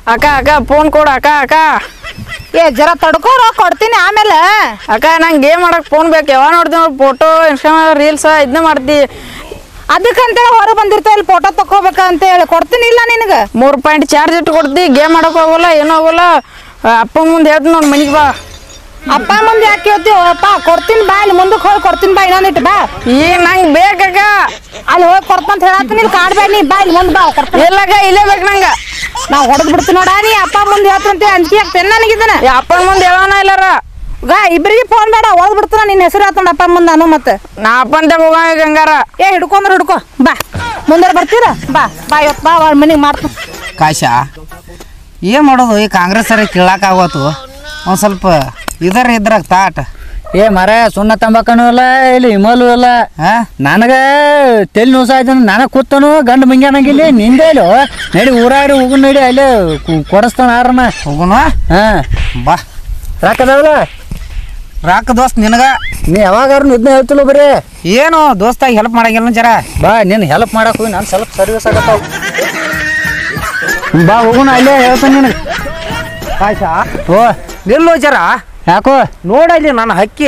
ಅಕ್ಕ ಅಕ್ಕ ಫೋನ್ ಕೊಡು ಅಕ್ಕ ಅಕ್ಕ ಏ ಜರ ತಡ್ಕೋರ ಕೊಡ್ತೀನಿ ಆಮೇಲೆ ಅಕ್ಕ ನಂಗೆ ಗೇಮ್ ಮಾಡಕ್ ಫೋನ್ ಬೇಕು ಯಾವಾಗ ನೋಡ್ತೀನಿ ಫೋಟೋ ಇನ್ಸ್ಟಾಗ್ರಾಮ್ ರೀಲ್ಸ್ ಇದನ್ನ ಮಾಡ್ತಿ ಅದಕ್ಕಂತೇಳಿ ಹೊರಗೆ ಬಂದಿರ್ತಾವ ಇಲ್ಲಿ ಫೋಟೋ ತಕೋಬೇಕ ಅಂತ ಹೇಳಿ ಕೊಡ್ತೀನಿ ಇಲ್ಲ ನಿನಗೆ ಮೂರು ಪಾಯಿಂಟ್ ಚಾರ್ಜ್ ಇಟ್ಟು ಕೊಡ್ತಿ ಗೇಮ್ ಮಾಡಕ್ ಹೋಗಲ್ಲ ಏನೂ ಹೋಗಲ್ಲ ಅಪ್ಪ ಮುಂದೆ ಹೇಳ್ತೀನಿ ನೋಡಿ ಮನೆಗೆ ಬಾ ಅಪ್ಪ ಮುಂದೆ ಯಾಕೆ ಕೇಳ್ತೀವಿ ಅಪ್ಪ ಕೊಡ್ತೀನಿ ಬಾ ಇಲ್ಲಿ ಮುಂದಕ್ಕೆ ಹೋಗಿ ಕೊಡ್ತೀನಿ ಬಾ ಇನ್ನೊಂದಿಟ್ಟು ಬಾ ಈಗ ನಂಗೆ ಬೇಕಕ್ಕ ಅಲ್ಲಿ ಹೋಗಿ ಕೊಡ್ತಂತ ಹೇಳತ್ತೀನಿ ಇಲ್ಲಿ ಕಾಡ್ಬೇಡ ನೀ ಬಾ ಇಲ್ಲಿ ಮುಂದೆ ಬಾ ಕೊಡ್ತೀನಿ ಇಲ್ಲಕ್ಕ ಇಲ್ಲೇ ಬೇಕು ನಂಗೆ ನಾವು ಹೊಡೆದ್ ಬಿಡ್ತೀನಿ ನೋಡ ನೀ ಅಪ್ಪ ಮುಂದೆ ಹೇಳ್ತಂತೆ ಅಂಜಿಕೆ ಆಗ್ತೇನೆ ನನಗಿದ್ದಾನೆ ಈ ಅಪ್ಪನ ಮುಂದೆ ಹೇಳೋಣ ಇಲ್ಲಾರ ಗ ಇಬ್ಬರಿಗೆ ಫೋನ್ ಬೇಡ ಹೊಡೆದ್ ಬಿಡ್ತಾನ ನಿನ್ನ ಹೆಸರು ಹೇಳ್ತಾನ ಅಪ್ಪ ಮುಂದೆ ನಾನು ಮತ್ತೆ ನಾ ಅಪ್ಪನ ತಗ ಹೋಗೋಣ ಗಂಗಾರ ಏ ಹಿಡ್ಕೊಂಡ್ರೆ ಹಿಡ್ಕೊ ಬಾ ಮುಂದೆ ಬರ್ತೀರ ಬಾ ಬಾ ಇವತ್ತು ಬಾ ಅವ್ರ ಮನೆಗೆ ಮಾಡ್ತೀನಿ ಕಾಶ ಏನು ಮಾಡೋದು ಈ ಕಾಂಗ್ರೆಸ್ ಸರಿ ಕೇಳಕ್ಕಾಗೋತು ಒಂದು ಸ್ವಲ್ಪ ಇದರ ಇದ್ರಾಗ ತಾಟ ಏ ಮರ ಸುಣ್ಣ ತಂಬಾಕನು ಇಲ್ಲ ಇಲ್ಲಿ ಹಿಮಲು ಇಲ್ಲ ಹಾಂ ನನಗ ತೆಲ್ ನುಸ ಆಯ್ತು ನನಗೆ ಕೂತನು ಗಂಡು ಮಂಗ್ಯಾನಂಗಿಲ್ಲ ನಿಂದೆ ಇಲ್ಲೋ ನಡಿ ಊರಾಡಿ ಹೋಗು ನಡಿ ಅಲ್ಲೇ ಕು- ಕೊಡಸ್ತಾನ ಆರನ ಹೋಗುಣ ಹಾ ಬಾ ರಾಕದವಲ್ಲ ರಾಕ ದೋಸ್ತ್ ನಿನಗ ನೀ ಯಾವಾಗಾರು ಇದನ್ನ ಹೇಳ್ತಿಲ್ಲ ಬರೀ ಏನು ದೋಸ್ತಾಗಿ ಹೆಲ್ಪ್ ಮಾಡಂಗಿಲ್ಲ ಜರ ಬಾ ನೀನು ಹೆಲ್ಪ್ ಮಾಡಕ್ ಹೋಗಿ ನಾನು ಸ್ವಲ್ಪ ಸರ್ವಿಸ್ ಆಗತ್ತಾವ ಬಾ ಹೋಗುಣ ಅಲ್ಲೇ ಹೇಳ್ತಾನೆ ನಿನಗೆ ಕಾಶ ಓ ನಿಲ್ಲು ಜರ ಯಾಕೋ ನೋಡಲ್ಲಿ ನನ್ನ ಹಕ್ಕಿ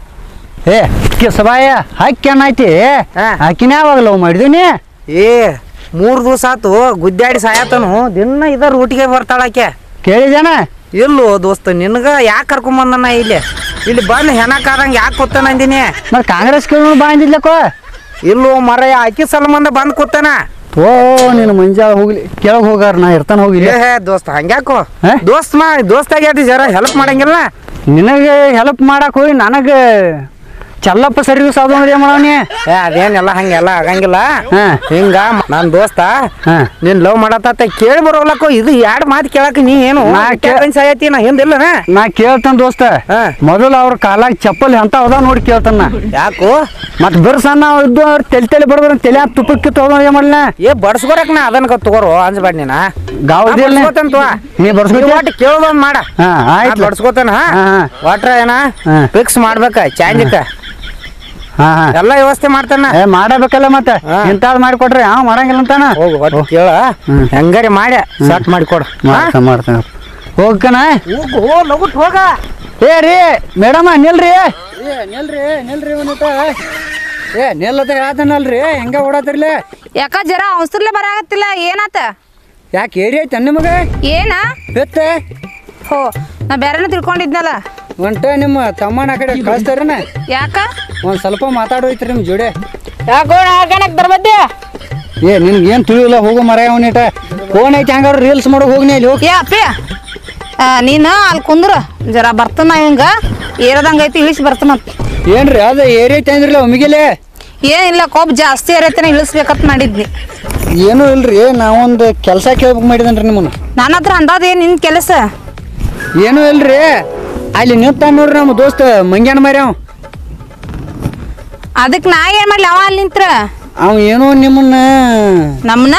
ಏ ಕಿಸಬಾಯ ಹಕ್ಕಿ ಏನೈತಿ ಹಾ. ಹಕ್ಕಿನ ಯಾವಾಗ ಲವ್ ಮಾಡಿದೀನಿ ಏ ಮೂರು ದಿವಸ ಆತು ಗುದ್ದಾಡಿ ಸಾಯತನು ದಿನ ಇದ ರೂಟಿಗೆ ಬರ್ತಾಳಾಕೆ ಕೇಳಿದೇನ ಇಲ್ಲೋ ದೋಸ್ತ ನಿನಗ ಯಾಕೆ ಕರ್ಕೊಂಬಂದನ ಇಲ್ಲಿ ಇಲ್ಲಿ ಬಂದು ಹೆಣಕಾದಂಗೆ ಯಾಕೆ ಕೂತಾನ ಅಂದಿನಿ ಮತ್ತೆ ಕಾಂಗ್ರೆಸ್ ಕೇಳಿ ಬಾ ಅಂದಿದ್ಲಕ್ಕೋ ಇಲ್ಲೋ ಮರ ಅಕ್ಕಿ ಸಲಮಂದ ಬಂದು ಕೂತಾನ ಓ ನೀನು ಮುಂಜಾನೆ ಹೋಗ್ಲಿ ಕೆಳಗೆ ಹೋಗಾರ ನಾ ಇರ್ತಾನೆ ಹೋಗಿಲ್ಲ ಏ ಹೇ ದೋಸ್ತ ಹಂಗ್ಯಾಕೋ ಹಾ? ದೋಸ್ತ್ ಮಾ ದೋಸ್ತಾಗ್ಯಾತಿ ಜರ ಹೆಲ್ಪ್ ಮಾಡಂಗಿಲ್ಲ ನಿನಗೆ ಹೆಲ್ಪ್ ಮಾಡಕ್ ಹೋಗಿ ನನಗೆ ಚಲ್ಲಪ್ಪ ಸರ್ವಿಸ್ ಅದು ಅಂದ್ರೆ ಮಾಡವನಿ ಏ ಅದೇನೆಲ್ಲ ಹಂಗೆಲ್ಲ ಆಗಂಗಿಲ್ಲ ಹಾ. ಹಿಂಗ ನನ್ನ ದೋಸ್ತ ಹಾ. ನೀನ್ ಲವ್ ಮಾಡತ್ತ ಕೇಳಿ ಬರೋಲಕ್ಕೋ ಇದು ಎರಡು ಮಾತು ಕೇಳಕ್ ನೀ ಏನು ನಾ ಕೇ- ಸಾಯತಿ ನಾ ಹಿಂದಿಲ್ಲನ ನಾ ಕೇಳ್ತಾನ ದೋಸ್ತ ಹಾ. ಮೊದಲು ಅವ್ರ ಕಾಲಾಗ ಚಪ್ಪಲ್ ಎಂತ ಅದ ನೋಡಿ ಕೇಳ್ತಾನ ನಾ ಯಾಕೋ ಮತ್ ಬಿರ್ಸನ್ನ ಇದ್ದು ಅವ್ರು ತೆಲಿ ತೆಲಿ ಬಡದ್ರ ತಲೆ ತುಪ್ಪಕ್ಕೆ ತಗೊಂಡ್ ಏನ್ ಮಾಡ್ಲ ಏ ಬಡ್ಸ್ಕೊರಕ್ ನಾ ಅದನ್ನ ತಗೋರು ಅಂಜಬೇಡ ನೀನ ಗಾವದಿಲ್ಲ ಬಡ್ಸ್ಕೊತಂತ ನೀ ಬಡ್ಸ್ಕೊತಿ? ಒಟ್ಟು ಕೇಳೋದೊಂದ್ ಮಾಡ ಹಾ ಆಯ್ತು ಬಡ್ಸ್ಕೊತಾನ ಹಾ, ಹಾ. ಒಟ್ರ ಏನ ಹಾ. ಫಿಕ್ಸ್ ಮಾಡ್ಬೇಕ ಚಾಂಜಿಕ ಹಾ ಹಾ ಎಲ್ಲ ವ್ಯವಸ್ಥೆ ಮಾಡ್ತಾನ ಏ ಮಾಡಬೇಕಲ್ಲ ಮತ್ತೆ ಹಾ. ಇಂಥದ್ ಮಾಡಿಕೊಟ್ರೆ ಯಾವ ಮಾಡಂಗಿಲ್ಲ ಅಂತಾನ ಹೋಗು ಒಟ್ಟು ಕೇಳ ಹ್ಮ್. ಹೆಂಗಾರಿ ಮಾಡ್ಯ ಸಟ್ ಮಾಡಿಕೊಡು ಮಾಡ್ತಾನ ಮಾಡ್ತಾನ ಹೋಗ್ಕನ ಹೋಗು ಲಗುಟ್ ಹೋಗ ಏ ರೀ ಮೇಡಮ ನಿಲ್ರಿ ಏ ನಿಲ್ರಿ ನಿಲ್ರಿ ಒಂದಿಟ ಏ ನಿಲ್ಲದ ಹೇಳ್ತಾನಲ್ರಿ ಹೆಂಗ ಓಡಾತಿರ್ಲಿ ಯಾಕ ಜರ ಅವಸರ್ಲೆ ಬರಾಗತ್ತಿಲ್ಲ ಏನಾತ ಯಾಕೆ ಏರಿ ಐತೆ ನಿಮಗೆ ಏನ ಬಿತ್ತೆ ಹೋ ನಾ ಬೇರೆನ ತಿಳ್ಕೊಂಡಿದ್ನಲ್ಲ ಒಂಟ ನಿಮ್ಮ ತಮ್ಮನ ಆ ಕಡೆ ಕಳಿಸ್ತಾರನ ಯಾಕ ಒಂದ್ ಸ್ವಲ್ಪ ಮಾತಾಡೋಯ್ತ್ರಿ ನಿಮ್ ಜೋಡಿ ಯಾಕೋ ಹಾಕಣಕ್ ಬರ್ಬದ್ದೆ ಏ ನಿನ್ಗೆ ಏನ್ ತಿಳಿಲ್ಲ ಹೋಗು ಮರ ಅವನಿಟ ಫೋನ್ ಐತಿ ಹಂಗಾರ ರೀಲ್ಸ್ ಮಾಡೋ ಹೋಗ್ನಿ ಇಲ್ಲಿ ಹೋಗಿ ಏ ಅಪ್ಪಿ ಆ, ನೀನು ಅಲ್ಲಿ ಕುಂದ್ರ ಜರ ಬರ್ತನ ಹಿಂಗ ಏರದಂಗ ಐತಿ ಇಳಿಸಿ ಬರ್ತನಂತ ಏನ್ರಿ ಅದ ಏರಿ ಐತಿ ಅಂದ್ರಲ್ಲ ಒಮ್ಮಿಗೆಲೆ ಏನಿಲ್ಲ ಕೋಪ್ ಜಾಸ್ತಿ ಏರೈತನ ಇಳಿಸ್ಬೇಕಂತ ಮಾಡಿದ್ನಿ ಏನೂ ಇಲ್ರಿ ನಾವೊಂದು ಕೆಲಸ ಕೇಳ್ಬೇಕು ಮಾಡಿದನ್ರಿ ನಿಮ್ಮನ್ನ ನನ್ನ ಹತ್ರ ಅಂದಾದ ಏನ್ ನಿನ್ ಕೆಲಸ ಏನೂ ಇಲ್ರಿ ಅಲ್ಲಿ ನಿಂತ ನೋಡ್ರಿ ನಮ್ಮ ದೋಸ್ತ ಮಂಗ್ಯಾನ ಮಾರ್ಯಾವ ಅದಕ್ಕೆ ನಾ ಏನ್ ಮಾಡ್ಲಿ ಅವ ಅಲ್ಲಿ ನಿಂತ್ರ ಅವ ಏನೋ ನಿಮ್ಮನ್ನ ನಮ್ನ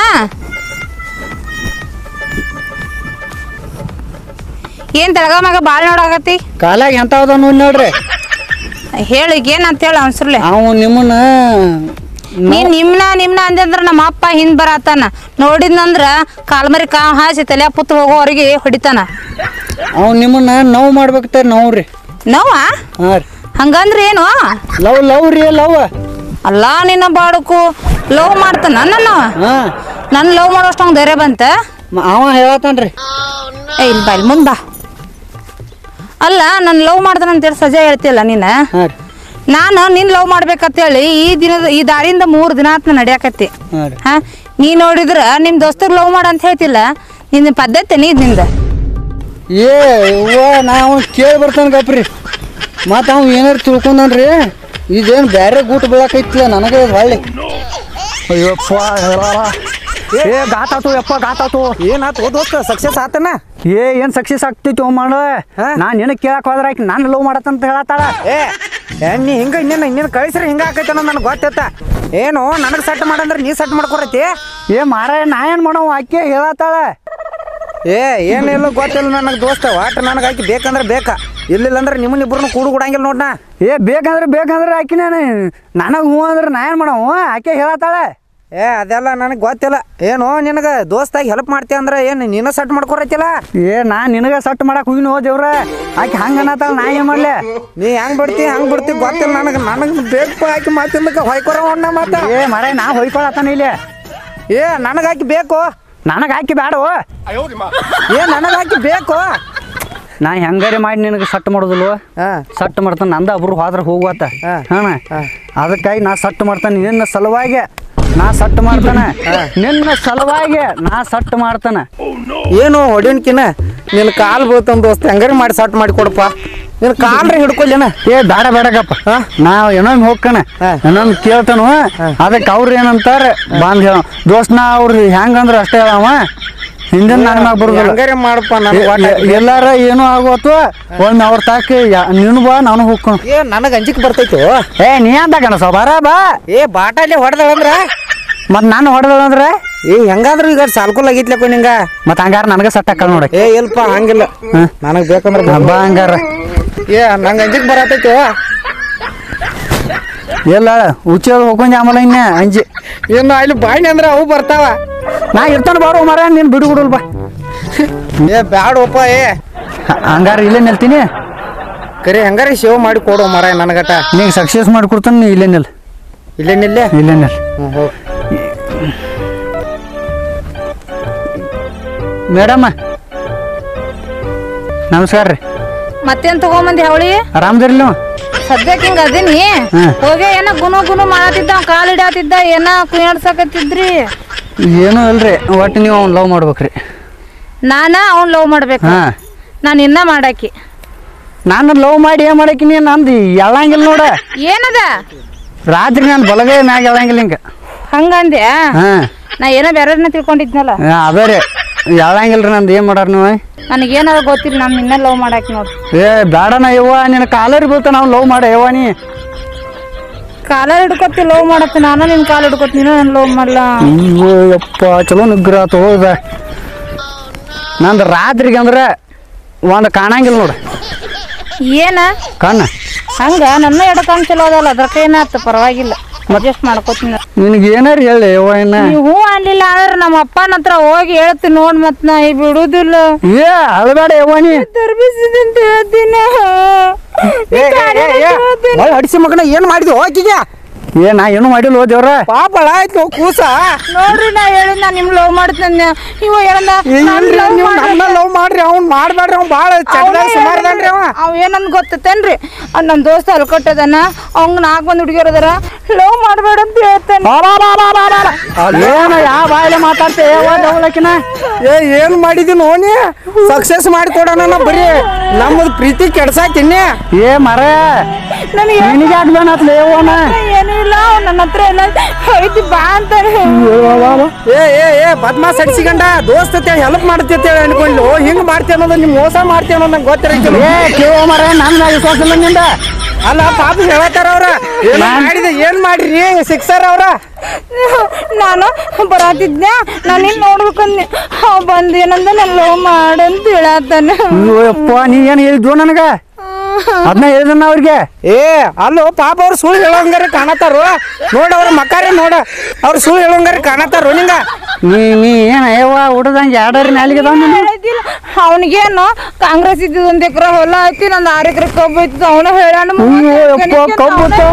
ಏನ್ ತೆಳಗ ಮಗ ಬಾಳ್ ನೋಡಾಕತಿ ಕಾಲಾಗ ಎಂತ ಅದ ನೋಡಿ ನೋಡ್ರಿ ಹೇಳಿ ಏನಂತ ಹೇಳ ಅನ್ಸರ್ಲೆ ಅವ ನಿಮ್ಮನ್ನ ನೀನ್ ನಿಮ್ನ ನಿಮ್ನ ಅಂದ್ರ ನಮ್ಮ ಅಪ್ಪ ಹಿಂದ್ ಬರತಾನ ನೋಡಿದ್ನಂದ್ರ ಕಾಲ್ಮರಿ ಕಾವ್ ಹಾಸಿ ತಲೆ ಪುತ್ ಹೋಗೋವರೆಗೆ ಹೊಡಿತಾನ ಅವ ನಿಮ್ಮನ್ನ ನೋವು ಮಾಡ್ಬೇಕತ್ತ ನೋವ್ರಿ ನೋವ ಹಾಂ ರೀ ಹಂಗಂದ್ರ ಏನು ಲವ್ ಲವ್ ರೀ ಲವ್ ಅಲ್ಲ ನಿನ್ನ ಬಾಡಕು ಲವ್ ಮಾಡ್ತಾನ ನನ್ನ ಹಾಂ ನನ್ ಲವ್ ಮಾಡೋಷ್ಟಂಗ್ ಧೈರ್ಯ ಬಂತ ಅವ ಹೇಳತ್ತಾನ್ರಿ ಏ ಇಲ್ಲಿ ಬಾ ಇಲ್ಲಿ ಮುಂದ್ ಬಾ ಅಲ್ಲ ನನ್ ಲವ್ ಮಾಡ್ತಾನ ಅಂತೇಳಿ ಸಜಾ ಹೇಳ್ತಿಲ್ಲ ನೀನ ಹಾಂ ರೀ ನಾನು ನಿನ್ ಲವ್ ಮಾಡ್ಬೇಕಂತೇಳಿ ಈ ದಿನದ ಈ ದಾರಿಯಿಂದ ಮೂರು ದಿನ ಆತ್ ನಡ್ಯಾಕತ್ತಿ ಹಾಂ ರೀ ಹಾ ನೀ ನೋಡಿದ್ರ ನಿಮ್ ದೋಸ್ತರ್ ಲವ್ ಮಾಡ ಅಂತ ಹೇಳ್ತಿಲ್ಲ ನಿನ್ನ ಪದ್ಧತಿ ನೀ ನಿಂದ ಏ ಅವ್ವ ನಾವು ಕೇಳಿ ಬರ್ತಾನೆ ಗಪ್ರಿ ಮತ್ತು ಅವ ಏನಾರು ತಿಳ್ಕೊಂಡನ್ರಿ ಇದೇನು ಬೇರೆ ಗೂಟ ಬೀಳಕೈತಿಲ್ಲ ನನಗೆ ಇದು ಹೊಳ್ಳಿ ಅಯ್ಯಪ್ಪ ಏ ಗಾತಾತು ಯಪ್ಪ ಗಾತಾತು ಏನಾತು ದೋಸ್ತ ಸಕ್ಸಸ್ ಆತನ ಏ ಏನು ಸಕ್ಸಸ್ ಆಗ್ತೈತಿ ಮಾಡ ಹಾ? ನಾನು ನಿನಗೆ ಕೇಳಕ್ಕೆ ಹೋದ್ರ ಆಕಿ ನಾನು ಲವ್ ಮಾಡತ್ತಂತ ಹೇಳತ್ತಾಳ ಏ ನೀ ಹಿಂಗ ಇನ್ನೇನು ಇನ್ನೇನು ಕಳಿಸ್ರಿ ಹಿಂಗ ಆಕೈತೆ ಅನ್ನೋದು ನನಗೆ ಗೊತ್ತೈತ ಏನು ನನಗೆ ಸೆಟ್ ಮಾಡಂದ್ರೆ ನೀ ಸೆಟ್ ಮಾಡ್ಕೊರತಿ ಏ ಮಾರ ನಾ ಏನು ಮಾಡವ ಆಕೆ ಹೇಳತ್ತಾಳ ಏ ಏನಿಲ್ಲ ಗೊತ್ತಿಲ್ಲ ನನಗೆ ದೋಸ್ತ ಒಟ್ಟು ನನಗೆ ಆಕಿ ಬೇಕಂದ್ರೆ ಬೇಕಾ ಇರ್ಲಿಲ್ಲ ಅಂದ್ರೆ ನಿಮ್ಮನ್ನ ಇಬ್ಬರನ್ನ ಕೂಡು ಕೊಡಂಗಿಲ್ಲ ನೋಡ್ನ ಏ ಬೇಕಂದ್ರೆ ಬೇಕಂದ್ರೆ ಆಕಿ ನಾನು ನನಗೆ ಹ್ಞೂ ಅಂದ್ರೆ ನಾ ಏನು ಮಾಡವ ಆಕೆ ಹೇಳತ್ತಾಳ ಏ ಅದೆಲ್ಲ ನನಗೆ ಗೊತ್ತಿಲ್ಲ ಏನು ನಿನಗೆ ದೋಸ್ತಾಗಿ ಹೆಲ್ಪ್ ಮಾಡ್ತೀಯ ಅಂದ್ರೆ ಏನು ನೀನು ಸಟ್ ಮಾಡ್ಕೊರತಿಲ್ಲ ಏ ನಾ ನಿನಗ ಸಟ್ ಮಾಡಕ್ ಹೋಗಿನ ಹೋ ದೇವ್ರ ಆಕೆ ಹಂಗ ಅನ್ನತಾಳ ನಾ ಏನ್ ಮಾಡ್ಲೆ ನೀ ಹೆಂಗ್ ಬಿಡ್ತಿ ಹಂಗ್ ಬಿಡ್ತಿ ಗೊತ್ತಿಲ್ಲ ನನಗೆ ನನಗೆ ಬೇಕು ಆಕಿ ಮಾತಿಲ್ಲಕ ಹೊಯ್ಕೊರ ಅಣ್ಣ ಮಾತ ಏ ಮರ ನಾ ಹೊಯ್ಕೊಳತಾನ ಇಲ್ಲಿ ಏ ನನಗೆ ಆಕಿ ಬೇಕು ನನಗೆ ಹಾಕಿ ಬ್ಯಾಡೋ ಏ ನನಗೆ ಆಕಿ ಬೇಕು ನಾ ಹೆಂಗಾರಿ ಮಾಡಿ ನಿನಗೆ ಸಟ್ ಮಾಡೋದಿಲ್ವ ಹಾಂ ಸಟ್ ಮಾಡ್ತಾನೆ ನಂದ ಒಬ್ರು ಹೋದ್ರ ಹೋಗುವತ್ತ ಹಾ. ಹಾಂ ಹಾ. ಅದಕ್ಕಾಗಿ ನಾ ಸಟ್ ಮಾಡ್ತಾನೆ ನಿನ್ನ ಸಲುವಾಗಿ ನಾ ಸಟ್ ಮಾಡ್ತಾನೆ ನಿನ್ನ ಸಲುವಾಗಿ ನಾ ಸಟ್ ಮಾಡ್ತಾನೆ ಏನು ಹೊಡಿನ್ಕಿನ ನಿನ್ನ ಕಾಲು ಬೀಳ್ತಾನ ದೋಸ್ತ ಹೆಂಗಾರಿ ಮಾಡಿ ಸಟ್ ಮಾಡಿ ಕೊಡಪ್ಪ ನಿನ್ನ ಕಾಲ್ರಿ ಹಿಡ್ಕೊಲ್ಲೇನ ಏ ಬೇಡ ಬೇಡಗಪ್ಪ ನಾವ್ ಏನೊಮ್ಮೆ ಹೋಗ್ಕಣ ಹಾ. ಏನೊಮ್ಮೆ ಕೇಳ್ತಾನು ಅದಕ್ಕೆ ಅವ್ರು ಏನಂತಾರೆ ಬಂದ್ ಹೇಳ ದೋಸ್ತ್ ನಾ ಅವ್ರು ಹೆಂಗಂದ್ರ ಅಷ್ಟೇ ಅವ ಹಿಂದಿನ ನನ್ನ ಮ್ಯಾಗ ಬರುದಿಲ್ಲ ಹೆಂಗಾರಿ ಮಾಡಪ್ಪ ಎ- ನನಗೆ ಎ- ಎಲ್ಲಾರ ಏನೋ ಆಗೋತು ಒಮ್ಮೆ ಅವ್ರ ತಾಕಿ ಯಾ- ನೀನು ಬಾ ನಾನು ಹೋಗ್ಕೊಂಡು ಏ ನನಗೆ ಅಂಜಿಕೆ ಬರ್ತೈತು ಏ ನೀ ಅಂತ ಕಣ ಬಾರ ಬಾ ಏ ಬಾಟಲ್ಲಿ ಹೊಡೆದಳಂದ್ರ ಮತ್ ನಾನು ಹೊಡೆದಂದ್ರೆ ಏ ಹೆಂಗಾದ್ರು ಈಗ ಸಾಲ್ಕುಲ್ ಆಗಿತ್ಲಪ್ಪ ನಿಂಗ ಮತ್ ಹಂಗಾರ ನನಗೆ ಸಟ್ ಹಾಕಲ್ ನೋಡಕ್ ಏ ಇಲ್ಪ ಹಂಗಿಲ್ಲ ನನಗೆ ಬೇಕಂದ್ರೆ ಬಾ. ಬಾ ಹಂಗಾರ ಏ ನಂಗೆ ಅಂಜಿಕೆ ಬರತೈತಿ ಎಲ್ಲ ಉಚ್ಚ ಹೋಗ್ಕೊಂಡ್ ಆಮೇಲೆ ಇನ್ನ ಅಂಜಿ ಇನ್ನು ಅಲ್ಲಿ ಬಾಯ್ನಿ ಅಂದ್ರೆ ಅವು ಬರ್ತಾವ ನಾ ಇರ್ತಾನ ಬಾರೋ ಮರ ನೀನ್ ಬಿಡು ಬಿಡಲ್ ಬಾ ಏ ಬ್ಯಾಡಪ್ಪ ಏ ಹ- ಹಂಗಾರ ಇಲ್ಲೇ ನಿಲ್ತೀನಿ ಕರಿ ಹೆಂಗಾರಿ ಸೇವ್ ಮಾಡಿ ಕೊಡು ಮರ ನನಗಟ ನೀಗ ಸಕ್ಸಸ್ ಮಾಡಿ ಕೊಡ್ತಾನೆ ನೀ ಇಲ್ಲೇ ನಿಲ್ ಇಲ್ಲೇನಿಲ್ಲೇ ಇಲ್ಲೇ ನಿಲ್ ಹ್ಞೂ ಹೋಗ್ ಮೇಡಮ್ ನಮಸ್ಕಾರ ರೀ ಮತ್ತೇನ್ ತಗೊಂಬಂದಿ ಅವಳಿ ಆರಾಮದಿರ್ಲಿ ನೀವು ಸದ್ಯಕ್ಕೆ ಹಿಂಗ ಅದೀನಿ ಹ್ಮ್. ಹೋಗಿ ಏನ ಗುನು ಗುನು ಮಾಡತ್ತಿದ್ದ ಕಾಲ್ ಹಿಡಾತಿದ್ದ ಏನ ಕುಣಿಯಾಡ್ಸಕತ್ತಿದ್ರಿ ಏನೂ ಇಲ್ರಿ ಒಟ್ಟು ನೀವು ಅವ್ನು ಲವ್ ಮಾಡ್ಬೇಕ್ರಿ ನಾನ ಅವ್ನ್ ಲವ್ ಮಾಡ್ಬೇಕು ಹಾ ನಾನು ಇನ್ನ ಮಾಡಾಕಿ ನಾನು ಲವ್ ಮಾಡಿ ಏನು ಮಾಡಕ್ಕೆ ನೀ ನಂದು ಎಳ್ಳಂಗಿಲ್ಲ ನೋಡ ಏನದ ರಾತ್ರಿ ನಾನು ಬಲಗೈ ಮ್ಯಾಗ ಎಳ್ಳಂಗಿಲ್ಲ ಹಿಂಗೆ ಹಂಗಂದ್ಯಾ ಹಾಂ ನಾ ಏನೋ ಬೇರೆಯವ್ರನ್ನ ತಿಳ್ಕೊಂಡಿದ್ನಲ್ಲ ಅದೇ ರೀ ಎಳ್ಳಂಗಿಲ್ಲ ರೀ ನಂದು ಏನು ಮಾಡಾರ ನೀವು ನನಗೇನಾರ ಗೊತ್ತಿಲ್ಲ ನಾನು ನಿನ್ನ ಲವ್ ಮಾಡಾಕಿ ನೋಡು ಏ ಬೇಡನ ಯವ್ವ ನಿನ್ನ ಕಾಲರಿ ಬೀಳ್ತ ನಾವು ಲವ್ ಮಾಡ ಯವ್ವ ನೀ ಕಾಲ ಹಿಡ್ಕೊತಿ ಲವ್ ಮಾಡತ್ತೆ ನಾನು ನಿನ್ ಕಾಲ ಹಿಡ್ಕೊತಿ ನೀನು ನನ್ನ ಲವ್ ಮಾಡಲ್ಲ ಅಯ್ಯೋ ಯಪ್ಪ ಚಲೋ ನಿಗ್ರಹ ಆತು ಹೋದ ನಂದು ರಾತ್ರಿಗೆ ಅಂದ್ರೆ ಒಂದು ಕಾಣಂಗಿಲ್ಲ ನೋಡು ಏನ ಕಣ್ಣ ಹಂಗ ನನ್ನ ಎಡಕಣ್ ಚಲೋ ಅದಲ್ಲ ಅದ್ರಕ್ಕೆ ಏನಾಯ್ತು ಪರವಾಗಿಲ್ಲ ಅಡ್ಜಸ್ಟ್ ಮಾಡ್ಕೋತೀನಿ ನಿನಗೆ ಏನಾರು ಹೇಳಿ ಯವ್ವ ಇನ್ನ ನೀವು ಹೂ ಅನ್ಲಿಲ್ಲ ಅಂದ್ರೆ ನಮ್ಮ ಅಪ್ಪನ ಹತ್ರ ಹೋಗಿ ಹೇಳ್ತೀನಿ ನೋಡ್ ಮತ್ ನಾ ಈ ಬಿಡುದಿಲ್ಲ ಏ ಅಳಬೇಡ ಯವ್ವ ನೀ ತರ್ಬಿಸಿದಂತ ಹೇಳ್ತೀನಿ ಏ ಏ, ಏ, ಏ ಒಳ್ಳೆ ಹಡಿಸಿ ಮಗನ ಏನು ಮಾಡಿದ್ವಿ ಹೋಗಿಗೆ ಏ ನಾ ಏನು ಮಾಡಿಲ್ಲ ಹೋ ದೇವ್ರ ಪಾಪಳ ಆಯ್ತು ಕೂಸ ನೋಡ್ರಿ ನಾ ಹೇಳಿದ್ ನಾ ನಿಮ್ ಲವ್ ಮಾಡ್ತೇನೆ ಇವ ಹೇಳಂದ ಏ, ಇಲ್ರಿ ನೀವು ನನ್ನ ಲವ್ ಮಾಡ್ರಿ ಅವ್ನ್ ಮಾಡ್ಬೇಡ್ರಿ ಅವ್ನ್ ಭಾಳ ಚಡ್ದಾಗ ಸುಮಾರ್ದಾನ್ರಿ ಅವ ಅವ ಏನಂದ್ ಗೊತ್ತೇನ್ರಿ ಅದ್ ನಮ್ ದೋಸ್ತ ಅಲ್ಕೊಟ್ಟದನ ಅವಂಗ ನಾಲ್ಕು ಮಂದಿ ಹುಡುಗಿಯರ್ ಅದಾರ ಲವ್ ಮಾಡ್ಬೇಡ ಅಂತ ಹೇಳ್ತಾನೆ ಏನು ಯಾವ ಬಾಯಿಲೆ ಮಾತಾಡ್ತೆ ಯವ್ವ ದವಲಕಿನ ಏ ಏನ್ ಮಾಡಿದಿ ನೋನಿ ಸಕ್ಸಸ್ ಮಾಡಿ ಕೊಡೋಣ ನಾ ಬರೀ ನಮ್ಮದು ಪ್ರೀತಿ ಕೆಡ್ಸಾಕಿನ್ನಿ ಏ ಮರ ನನಗೆ ನಿನಗೆ ಯಾಕೆ ಬೇನಾತ್ಲೆ ಯವ್ವನ ಏನೂ ಇಲ್ಲ ಅವ್ನ್ ನನ್ನ ಹತ್ರ ಎಲ್ಲ ಐತಿ ಬಾ ಅಂತಾನೆ ಏ ಏ ಏ ಬದ್ಮಾಸ್ ಹಡ್ಸಿಕೊಂಡ ದೋಸ್ತ ಹೆಲ್ಪ್ ಮಾಡ್ತೈತೆ ಅನ್ಕೊಂಡು ಹಿಂಗ್ ಮಾಡ್ತಿ ಅನ್ನೋದು ನಿಮ್ ಮೋಸ ಮಾಡ್ತಿ ಅನ್ನೋದು ನಂಗೆ ಗೊತ್ತಿರಕಿಲ್ಲ ಏ ಕೇವ ಮರ ನನ್ನ ವಿಶ್ವಾಸ ಇಲ್ಲ ನಿಂದ ಅಲ್ಲ ಪಾಪ ಹೇಳತ್ತಾರ ಅವ್ರ ಏನ್ ಮಾಡಿದೆ ಏನ್ ಮಾಡ್ರಿ ಸಿಕ್ಸರ್ ಅವ್ರ ನಾನು ಬರಾತಿದ್ನ ನಾನು ನಿನ್ ನೋಡ್ಬೇಕಂದೆ ಅವ್ ಬಂದ್ ಏನಂದ ನಾನು ಲವ್ ಮಾಡಂತ ಹೇಳತ್ತಾನ ಅಯ್ಯೋ ಯಪ್ಪ ನೀ ಏನು ಹೇಳಿದ್ವು ನನಗೆ ಅದನ್ನ ಹೇಳಿದನ ಅವ್ರಿಗೆ ಏ ಅಲ್ಲೋ ಪಾಪ ಅವ್ರು ಸುಳ್ಳು ಹೇಳೋಂಗಾರೆ ಕಾಣತ್ತಾರು ನೋಡ ಅವ್ರ ಮಕ್ಕಾರೆ ನೋಡ ಅವ್ರು ಸುಳ್ಳು ಹೇಳೋಂಗಾರೆ ಕಾಣತ್ತಾರು ನಿಂಗ ನೀ ನೀ ಏನು ಯವ್ವ ಹುಡುದಂಗೆ ಎರಡರ ಮ್ಯಾಲಿಗೆ ಅದಾವ ನೀನು ಅವನಿಗೇನು ಕಾಂಗ್ರೆಸ್ ಇದ್ದಿದ್ದು ಒಂದ್ ಎಕರೆ ಹೊಲ ಐತಿ ನಂದು ಆರು ಎಕರೆ ಕಬ್ಬು ಐತಿ ಅವನು ಹೇಳಾನ ಅಯ್ಯೋ ಯಪ್ಪ, ಕಬ್ಬು ಐತಾ?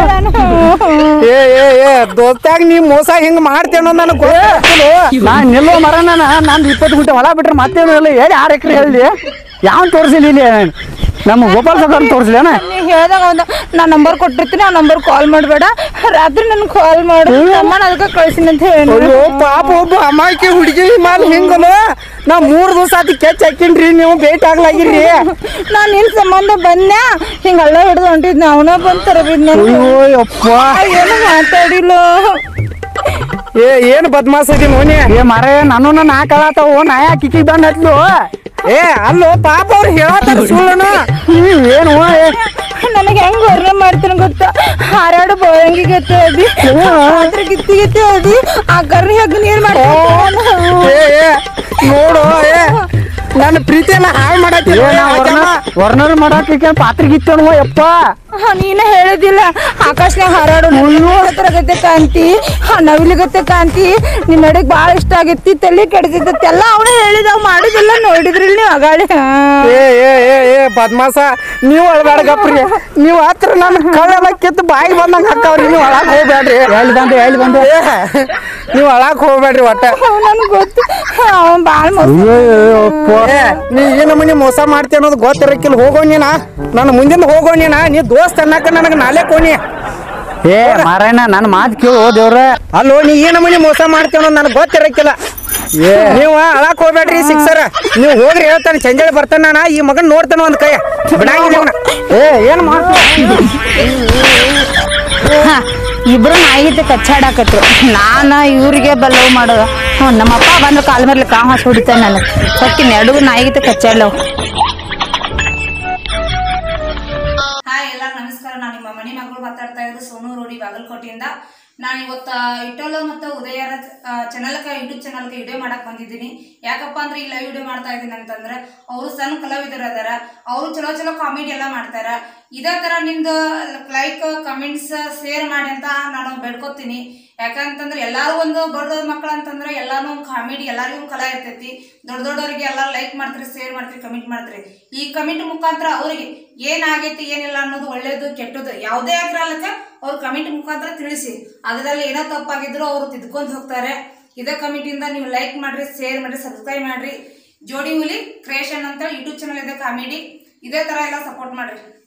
ಏ ಏ ಏ ದೋಸ್ತಾಗ ನೀ ಮೋಸ ಹಿಂಗ್ ಮಾಡ್ತಿ ಅನ್ನೋದು ನನಗೆ ಗೊತ್ತಿಲ್ಲ ನಾ ನಿಲ್ಲೋ ಮರ ನಾನು ನಂದು ಇಪ್ಪತ್ತು ಗುಂಟೆ ಹೊಲ ಬಿಟ್ರೆ ಮತ್ತೇನು ಇಲ್ಲ ಹೇಳಿ ಆರು ಎಕರೆ ಹೇಳಿ ಯಾವ ತೋರಿಸಿಲ್ಲ ಇಲ್ಲಿ ನಮ್ಮ ಗೋಪಾಲ್ ಸಾಗರ್ ತೋರಿಸ್ಲೇನ ನೀ ಹೇಳ್ದಾಗ ಒಂದ ನಾ ನಂಬರ್ ಕೊಟ್ಟಿರ್ತೀನಿ ಆ ನಂಬರ್ ಕಾಲ್ ಮಾಡಬೇಡ ರಾತ್ರಿ ನನ್ ಕಾಲ್ ಮಾಡು ಅಮ್ಮನ ಅದಕ್ಕೆ ಕಳ್ಸಿನಿ ಅಂತ ಹೇಳಿ ಅಯ್ಯೋ ಪಾಪ ಒಬ್ಬ ಅಮಾಯಕಿ ಹುಡುಗಿ ಮಾಲ್ ಹಿಂಗಲ್ಲ ನಾ ಮೂರ್ ದಿವಸ ಆತಿ ಕೆಚ್ ಹಾಕಿನ್ರಿ ನೀವು ಭೇಟಿ ಆಗ್ಲಾಗಿರ್ರಿ ನಾನು ನಿನ್ ಸಂಬಂಧ ಬನ್ಯಾ ಹಿಂಗ ಹಳ್ಳ ಹಿಡಿದು ಹೊಂಟಿದ್ನ ಅವನ ಬಂದ್ ತರಬಿದ್ ಅಯ್ಯೋ ಯಪ್ಪ ಏನು ಮಾತಾಡಿಲ್ಲ ಏ ಏನ್ ಬದ್ಮಾಸ್ ಅದಿ ನೋನಿ ಏ ಮರ ನಾನು ನನ್ನ ಹಾಕಳತ್ತಾವು ನಾ ಯಾಕೆ ಕಿಕ್ಕಿಗೆ ದಂಡ ಹತ್ಲು ಏ ಅಲ್ಲೋ ಪಾಪ ಅವ್ರು ಹೇಳತ್ತಾರ ಸುಳ್ಳನ ಏನು ಏ, ನನಗೆ ಹೆಂಗ್ ವರ್ಣೆ ಮಾಡ್ತೀನಿ ಗೊತ್ತಾ ಹಾರಾಡು ಬೋರಂಗಿ ಗತಿ ಅದಿ ಅದ್ರ ಗಿತ್ತಿ ಗಿತ್ತಿ ಅದಿ ಆ ಕರ್ರಿ ಹಗ್ಗ ನೀರ್ ಮಾಡ್ತೀನಿ ಏ ಏ ನೋಡು ಏ ನನ್ನ ಪ್ರೀತಿ ಎಲ್ಲ ಹಾಳು ಮಾಡತ್ತಿ ವರ್ಣರ್ ಮಾಡಾಕ ಪಾತ್ರ ಗಿತ್ತವ ಯಪ್ಪ ನೀನ ಹೇಳಿದಿಲ್ಲ ಆಕಾಶನಾಗ ಹಾರಾಡು ಗತೆ ಕಾಂತಿ ನವಿಲಿಗತ್ತೆ ಕಾಂತಿ ನಿನ್ನ ನಡಿಗೆ ಭಾಳ ಇಷ್ಟ ಆಗೈತಿ ತಲೆ ಕೆಡ್ತೈತಿ ಎಲ್ಲ ಅವನೇ ಹೇಳಿದ ಮಾಡಿದಿಲ್ಲ ನೋಡಿದ್ರಿ ನೀವು ಅಗಾಳಿ ಏ ಏ ಏ ಏ ಬದ್ಮಾಸ ನೀವು ಅಳ್ಬೇಡ ಗಪ್ರಿ ನೀವು ಹತ್ರ ನನ್ನ ಕಳೆಲ್ಲ ಕಿತ್ತು ಬಾಯಿಗೆ ಬಂದಂಗ ಹಾಕವ್ರಿ ನೀವು ಅಳಾಕ್ ಹೋಗ್ಬೇಡ್ರಿ ಎಲ್ಲಿ ಬಂದೆ ಎಲ್ಲಿ ಬಂದೆ ಏ, ನೀವು ಅಳಾಕ್ ಹೋಗ್ಬೇಡ್ರಿ ಒಟ್ಟ ನನಗೆ ಗೊತ್ತು ಅವನ್ ಭಾಳ ಏ ನೀ ಈ ನಮೂನಿ ಮೋಸ ಮಾಡ್ತಿ ಅನ್ನೋದು ಗೊತ್ತಿರಕ್ಕಿಲ್ಲ ಹೋಗೋ ನೀನ ನನ್ನ ಮುಂದಿನ ಹೋಗೋ ನೀನ ನೀ ದೋಸ್ತ್ ಅನ್ನಕ ನನಗೆ ನಾಳೆ ಕೋನಿ ಏ ಮಾರಾಯಣ ನನ್ನ ಮಾತು ಕೇಳು ಓ ದೇವ್ರ ಅಲ್ಲೋ ನೀ ಈ ನಮೂನಿ ಮೋಸ ಮಾಡ್ತಿ ಅನ್ನೋದು ನನಗೆ ಗೊತ್ತಿರಕ್ಕಿಲ್ಲ ಏ ನೀವು ಅಳಾಕ್ ಹೋಗ್ಬೇಡ್ರಿ ಸಿಕ್ಸರ ನೀವು ಹೋಗ್ರಿ ಹೇಳ್ತಾನೆ ಚಂಜಾಳಿ ಬರ್ತಾನ ನಾ ಈ ಮಗನ್ ನೋಡ್ತಾನ ಒಂದ್ ಕೈ ಬಿಡಂಗಿಲ್ಲ ಇವ್ನ. ಏ ಏನ್ ಮಾಡ್ತೀಯ ಇಬ್ರು ನಾಯಿಗೆ ಕಚ್ಚಾಡಕತ್ರು ನಾನು ಇವ್ರಿಗೆ ಬಲ್ಲವ್ ಮಾಡೋದು ಹ್ಞೂ ನಮ್ಮಪ್ಪ ಬಂದ್ರೆ ಕಾಲ ಮೇಲೆ ಕಾವು ಹಾಸಿ ಹೊಡಿತಾನೆ ನನಗೆ ಹೊಕ್ಕಿ ನಡುವು ನಾಯಿಗೆ ಕಚ್ಚಾಡ್ಲವ್ ಹಾಯ್ ಎಲ್ಲ ನಮಸ್ಕಾರ ನಾನು ನಿಮ್ಮ ಮನೆ ಮಗಳು ಮಾತಾಡ್ತಾ ಇರೋದು ಸೋನು ರೋಡಿ ಬಾಗಲಕೋಟೆಯಿಂದ ನಾನು ಇವತ್ತ ಇಟೋಲು ಮತ್ತು ಉದಯರ ಚಾನಲ್ಗೆ ಯೂಟ್ಯೂಬ್ ಚಾನಲ್ಗೆ ವಿಡಿಯೋ ಮಾಡಕ್ ಬಂದಿದ್ದೀನಿ ಯಾಕಪ್ಪ ಅಂದ್ರೆ ಈ ಲೈವ್ ವಿಡಿಯೋ ಮಾಡ್ತಾ ಇದ್ದೀನಿ ಅಂತಂದ್ರೆ ಅವರು ಸಣ್ಣ ಕಲಾವಿದರು ಅದಾರ ಅವರು ಚಲೋ ಚಲೋ ಕಾಮಿಡಿ ಎಲ್ಲ ಮಾಡ್ತಾರ ಇದೇ ತರ ನಿಮ್ದು ಲೈಕ್ ಕಮೆಂಟ್ಸ್ ಶೇರ್ ಮಾಡಿ ಅಂತ ನಾನು ಬೇಡ್ಕೊತೀನಿ ಯಾಕಂತಂದ್ರೆ ಎಲ್ಲಾರು ಒಂದು ಬಡ ಮಕ್ಕಳು ಅಂತಂದ್ರೆ ಎಲ್ಲಾನು ಕಾಮಿಡಿ ಎಲ್ಲರಿಗೂ ಕಲಾ ಇರ್ತೈತಿ ದೊಡ್ಡ ದೊಡ್ಡವರಿಗೆ ಎಲ್ಲ ಲೈಕ್ ಮಾಡ್ತೀರಿ ಶೇರ್ ಮಾಡ್ತೀರಿ ಕಮೆಂಟ್ ಮಾಡ್ತೀರಿ ಈ ಕಮೆಂಟ್ ಮುಖಾಂತರ ಅವರಿಗೆ ಏನಾಗೈತಿ ಏನಿಲ್ಲ ಅನ್ನೋದು ಒಳ್ಳೇದು ಕೆಟ್ಟದ್ದು ಯಾವುದೇ ಆಗಿರಲ್ಲಕ್ಕ ಅವ್ರು ಕಮೆಂಟ್ ಮುಖಾಂತರ ತಿಳಿಸಿ ಅದರಲ್ಲಿ ಏನೋ ತಪ್ಪಾಗಿದ್ರು ಅವರು ತಿದ್ಕೊಂಡು ಹೋಗ್ತಾರೆ ಇದೇ ಕಮೆಂಟಿಂದ ನೀವು ಲೈಕ್ ಮಾಡ್ರಿ ಶೇರ್ ಮಾಡ್ರಿ ಸಬ್ಸ್ಕ್ರೈಬ್ ಮಾಡ್ರಿ ಜೋಡಿ ಹುಲಿ ಕ್ರಿಯೇಷನ್ ಅಂತ ಯೂಟ್ಯೂಬ್ ಚಾನಲ್ ಇದೆ ಕಾಮಿಡಿ ಇದೇ ತರ ಎಲ್ಲ ಸಪೋರ್ಟ್ ಮಾಡ್ರಿ